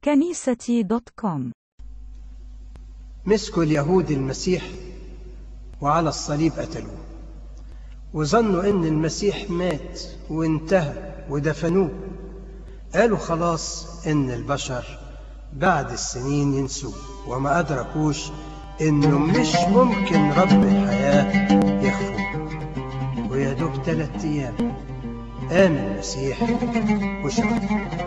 كنيستي دوت كوم مسكوا اليهود المسيح وعلى الصليب قتلوه وظنوا ان المسيح مات وانتهى ودفنوه قالوا خلاص ان البشر بعد السنين ينسوه وما ادركوش انه مش ممكن رب الحياة يخفوه ويا دوب تلات ايام قام المسيح وشاف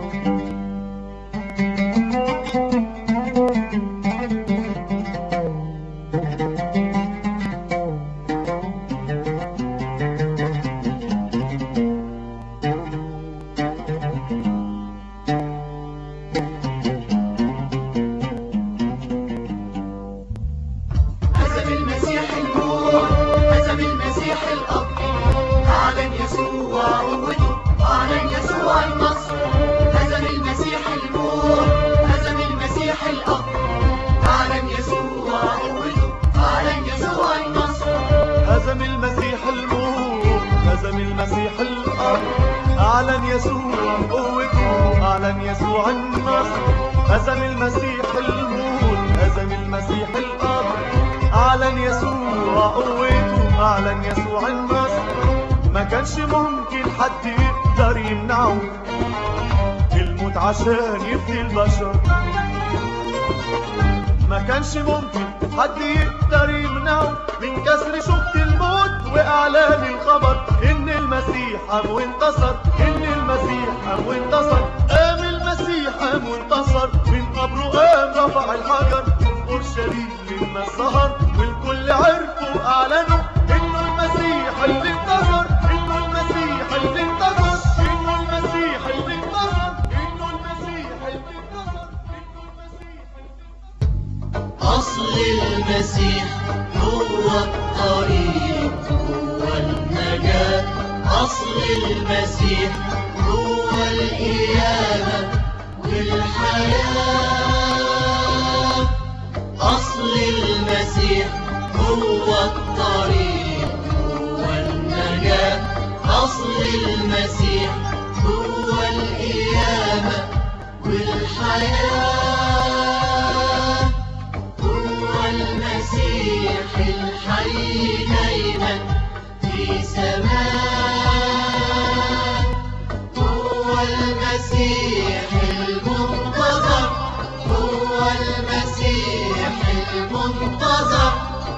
هزم المسيح الموت هزم المسيح الأب أعلن يسوع قوته أعلن يسوع النصر هزم المسيح الموت هزم المسيح الأب أعلن يسوع قوته أعلن يسوع النصر هزم المسيح الموت هزم المسيح الأرض أعلن يسوع قوته أعلن يسوع النصر هزم المسيح الموت هزم المسيح الأرض أعلن يسوع قوته أعلن يسوع النصر ما كانش ممكن حد يقدر يمنعه الموت عشان يفدي البشر ما كانش ممكن حد يقدر يمنعه من كسر شوكة الموت وإعلان الخبر إن المسيح قام وانتصر إن المسيح قام وانتصر قام المسيح قام وانتصر من قبره قام رفع الحجر أورشليم لما السهر والكل عرفوا أعلنوا إنه المسيح اللي انتصر إنه المسيح اللي انتصر إنه المسيح اللي انتصر إنه المسيح اللي انتصر إنه المسيح أصل المسيح هو الطريق هو النجاة أصل المسيح هو القيامة والحياة أصل المسيح هو الطريق هو النجاة أصل المسيح هو القيامة والحياة هو المسيح الحي دايما في سماء هو المسيح المنتظر هو المسيح المنتظر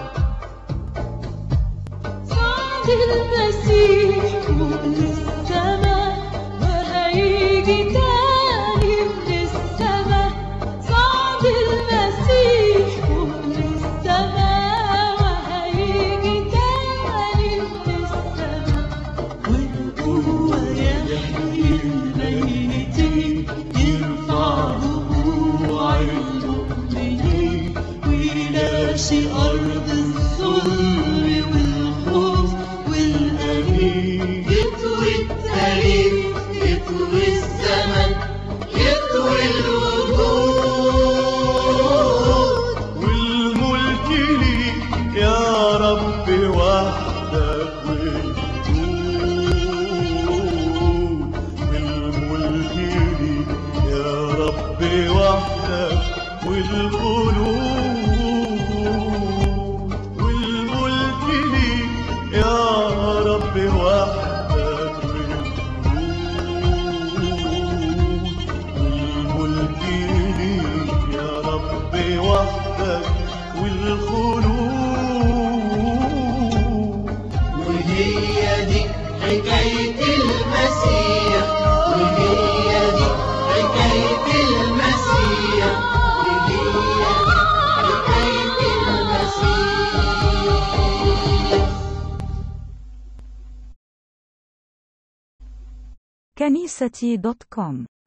صعد المسيح فوق للسما وهيجي تاني من السما صعد المسيح فوق للسما وهيجي تاني من السما والقوة يحيي الميتين يرفع ربوع المؤمنين ويناشي أرض الظلم والخوف والأنين يطوي التاريخ يطوي الزمن يطوي الوجود والملك ليك يا رب وحدك والوجود والملك ليك يا رب وحدك والقلوب والملك ليك يا رب وحدك والقلوب والملك ليك يا رب وحدك والخلود وهي دي حكاية المسيح وهي دي حكاية المسيح وهي دي حكاية المسيح كنيستي دوت كوم